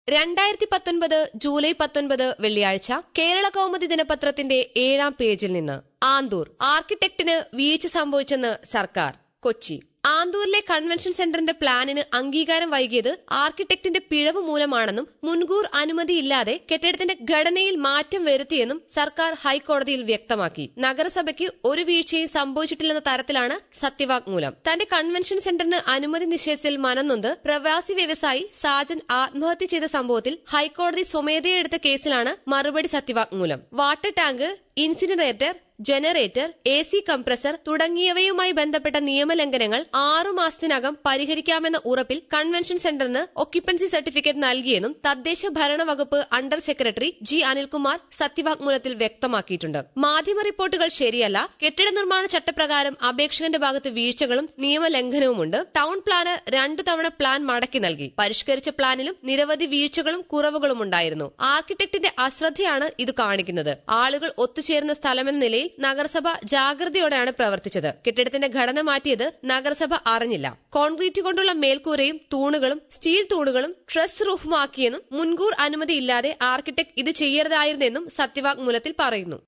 രണ്ടായിരത്തി പത്തൊൻപത് ജൂലൈ പത്തൊൻപത് വെള്ളിയാഴ്ച കേരള കൗമുദി ദിനപത്രത്തിന്റെ ഏഴാം പേജിൽ നിന്ന് ആന്തൂർ ആർക്കിടെക്ടിന് വീഴ്ച സംഭവിച്ചെന്ന് സർക്കാർ കൊച്ചി ആന്തൂരിലെ കൺവെൻഷൻ സെന്ററിന്റെ പ്ലാനിന് അംഗീകാരം വൈകിയത് ആർക്കിടെക്ടിന്റെ പിഴവ് മൂലമാണെന്നും മുൻകൂർ അനുമതിയില്ലാതെ കെട്ടിടത്തിന്റെ ഘടനയിൽ മാറ്റം വരുത്തിയെന്നും സർക്കാർ ഹൈക്കോടതിയിൽ വ്യക്തമാക്കി നഗരസഭയ്ക്ക് ഒരു വീഴ്ചയും സംഭവിച്ചിട്ടില്ലെന്ന തരത്തിലാണ് സത്യവാങ്മൂലം തന്റെ കൺവെൻഷൻ സെന്ററിന് അനുമതി നിഷേധിച്ചതിൽ മനംനൊന്ത് പ്രവാസി വ്യവസായി സാജൻ ആത്മഹത്യ ചെയ്ത സംഭവത്തിൽ ഹൈക്കോടതി സ്വമേധയെടുത്ത കേസിലാണ് മറുപടി സത്യവാങ്മൂലം water tank incinerator generator A C compressor തുടങ്ങിയവയുമായി ബന്ധപ്പെട്ട നിയമലംഘനങ്ങൾ ആറു മാസത്തിനകം പരിഹരിക്കാമെന്ന ഉറപ്പിൽ കൺവെൻഷൻ സെന്ററിന് ഒക്യുപ്പൻസി സർട്ടിഫിക്കറ്റ് നൽകിയെന്നും തദ്ദേശ ഭരണ വകുപ്പ് അണ്ടർ സെക്രട്ടറി ജി അനിൽകുമാർ സത്യവാങ്മൂലത്തിൽ വ്യക്തമാക്കിയിട്ടുണ്ട് മാധ്യമ റിപ്പോർട്ടുകൾ ശരിയല്ല കെട്ടിട നിർമ്മാണ ചട്ടപ്രകാരം അപേക്ഷകന്റെ ഭാഗത്ത് വീഴ്ചകളും നിയമലംഘനവുമുണ്ട് ടൗൺ പ്ലാനർ രണ്ടു തവണ പ്ലാൻ മടക്കി നൽകി പരിഷ്കരിച്ച പ്ലാനിലും നിരവധി വീഴ്ചകളും കുറവുകളും ഉണ്ടായിരുന്നു ആർക്കിടെക്ടിന്റെ അശ്രദ്ധയാണ് ഇത് കാണിക്കുന്നത് ആളുകൾ ഒത്തുചേർന്ന സ്ഥലമെന്ന നിലയിൽ നഗരസഭ ജാഗ്രതയോടെയാണ് പ്രവർത്തിച്ചത് കെട്ടിടത്തിന്റെ ഘടന മാറ്റിയത് നഗരസഭ അറിഞ്ഞില്ല കോൺക്രീറ്റ് കൊണ്ടുള്ള മേൽക്കൂരയും തൂണുകളും സ്റ്റീൽ തൂണുകളും ട്രസ് റൂഫുമാക്കിയെന്നും മുൻകൂർ അനുമതിയില്ലാതെ ആർക്കിടെക്ട് ഇത് ചെയ്യരുതായിരുന്നെന്നും സത്യവാങ്മൂലത്തിൽ പറയുന്നു